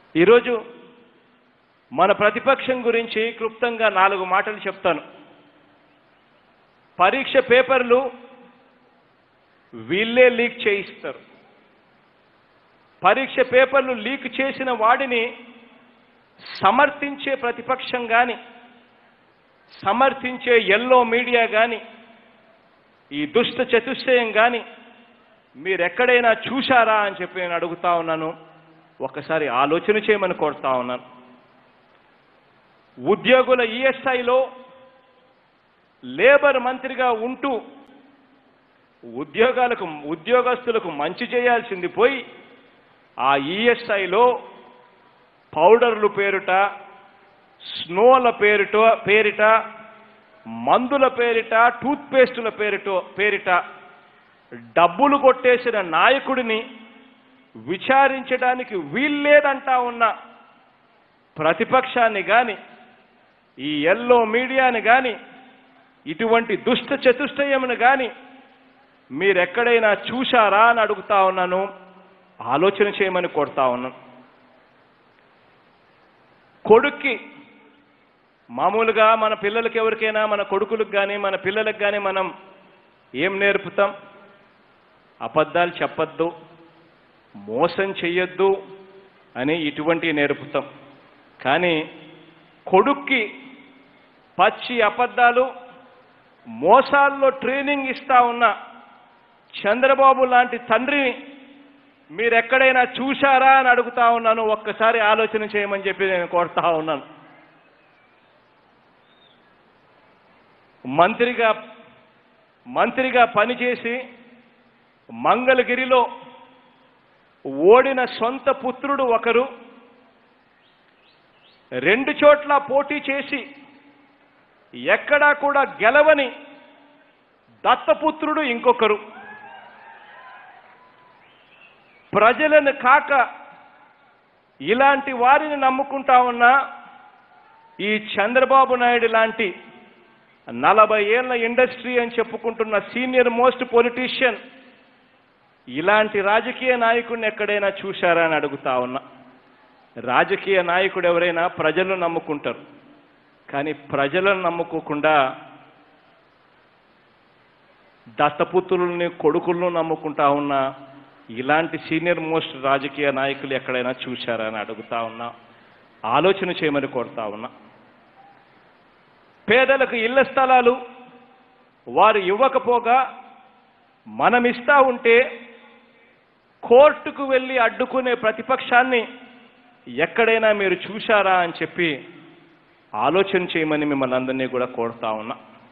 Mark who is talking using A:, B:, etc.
A: ఈరోజు మన ప్రతిపక్షం గురించి క్లుప్తంగా నాలుగు మాటలు చెప్తాను పరీక్ష పేపర్లు వీళ్ళే లీక్ చేయిస్తారు పరీక్ష పేపర్లు లీక్ చేసిన వాడిని సమర్థించే ప్రతిపక్షం కానీ సమర్థించే ఎల్లో మీడియా కానీ ఈ దుష్ట చతుష్టయం కానీ మీరెక్కడైనా చూశారా అని చెప్పి నేను అడుగుతా ఉన్నాను ఒకసారి ఆలోచన చేయమని కోరుతా ఉన్నాను ఉద్యోగుల ఈఎస్ఐలో లేబర్ మంత్రిగా ఉంటూ ఉద్యోగాలకు ఉద్యోగస్తులకు మంచి చేయాల్సింది పోయి ఆ ఈఎస్ఐలో పౌడర్లు పేరుట స్నోల పేరుట పేరిట మందుల పేరిట టూత్పేస్టుల పేరిట పేరిట డబ్బులు కొట్టేసిన నాయకుడిని విచారించడానికి వీల్లేదంటా ఉన్న ప్రతిపక్షాన్ని కానీ ఈ ఎల్లో మీడియాని కానీ ఇటువంటి దుష్ట చతుష్టయమును కానీ మీరెక్కడైనా చూశారా అని అడుగుతా ఉన్నాను ఆలోచన చేయమని కోరుతా ఉన్నాను కొడుక్కి మామూలుగా మన పిల్లలకి ఎవరికైనా మన కొడుకులకు కానీ మన పిల్లలకు కానీ మనం ఏం నేర్పుతాం అబద్ధాలు చెప్పొద్దు మోసం చెయ్యొద్దు అని ఇటువంటివి నేర్పుతాం కానీ కొడుక్కి పచ్చి అబద్ధాలు మోసాల్లో ట్రైనింగ్ ఇస్తా ఉన్న చంద్రబాబు లాంటి తండ్రిని మీరు ఎక్కడైనా చూశారా అని అడుగుతా ఉన్నాను ఒక్కసారి ఆలోచన చేయమని చెప్పి నేను కోరుతా ఉన్నాను మంత్రిగా మంత్రిగా పనిచేసి మంగళగిరిలో ఓడిన సొంత పుత్రుడు ఒకరు రెండు చోట్ల పోటీ చేసి ఎక్కడా కూడా గెలవని దత్తపుత్రుడు ఇంకొకరు ప్రజలను కాక ఇలాంటి వారిని నమ్ముకుంటా ఉన్న ఈ చంద్రబాబు నాయుడు లాంటి నలభై ఏళ్ల ఇండస్ట్రీ అని చెప్పుకుంటున్న సీనియర్ మోస్ట్ పొలిటీషియన్ ఇలాంటి రాజకీయ నాయకుడిని ఎక్కడైనా చూశారా అని అడుగుతా ఉన్నా రాజకీయ నాయకుడు ఎవరైనా ప్రజలను నమ్ముకుంటారు కానీ ప్రజలను నమ్ముకోకుండా దత్తపుత్రుల్ని కొడుకులను నమ్ముకుంటా ఉన్న ఇలాంటి సీనియర్ మోస్ట్ రాజకీయ నాయకులు ఎక్కడైనా చూశారా అని అడుగుతా ఉన్నా ఆలోచన చేయమని కోరుతా ఉన్నా పేదలకు ఇళ్ల స్థలాలు వారు ఇవ్వకపోగా మనం ఇస్తా ఉంటే కోర్టుకు వెళ్ళి అడ్డుకునే ప్రతిపక్షాన్ని ఎక్కడైనా మీరు చూశారా అని చెప్పి ఆలోచన చేయమని మిమ్మల్ని అందరినీ కూడా కోరుతా ఉన్నా